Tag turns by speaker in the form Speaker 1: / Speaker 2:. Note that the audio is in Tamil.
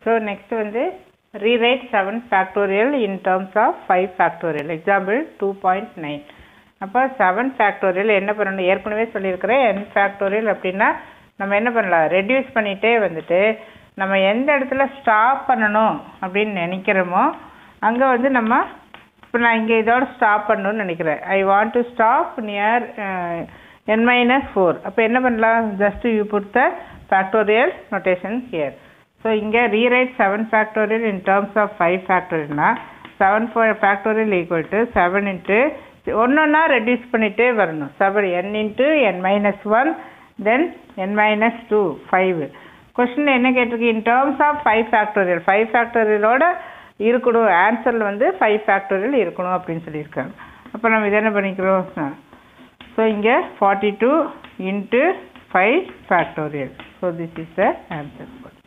Speaker 1: ஸோ நெக்ஸ்ட் வந்து rewrite seven factorial in terms of five factorial example two point nine அப்போ செவன் ஃபேக்டோரியல் என்ன பண்ணணும் ஏற்கனவே சொல்லியிருக்கிறேன் n ஃபேக்டோரியல் அப்படின்னா நம்ம என்ன பண்ணலாம் ரெடியூஸ் பண்ணிகிட்டே வந்துட்டு நம்ம எந்த இடத்துல ஸ்டாப் பண்ணணும் அப்படின்னு நினைக்கிறோமோ அங்கே வந்து நம்ம இப்போ நான் இங்கே இதோட ஸ்டாப் பண்ணணும்னு நினைக்கிறேன் I want to stop near n minus four அப்போ என்ன பண்ணலாம் just you put the factorial notation here so இங்கே rewrite seven factorial in terms of five ஃபேக்டோரியல்னா seven factorial equal to seven into ஒன்றொன்னா ரெடியூஸ் பண்ணிகிட்டே வரணும் seven n into n minus one then n minus two five question என்ன கேட்டிருக்கு in terms of five factorial five ஃபேக்டோரியலோட இருக்கணும் ஆன்சரில் வந்து ஃபைவ் ஃபேக்டோரியல் இருக்கணும் அப்படின்னு சொல்லியிருக்காங்க அப்போ நம்ம இதை என்ன பண்ணிக்கிறோம் ஸோ இங்கே forty two into five factorial so this is the answer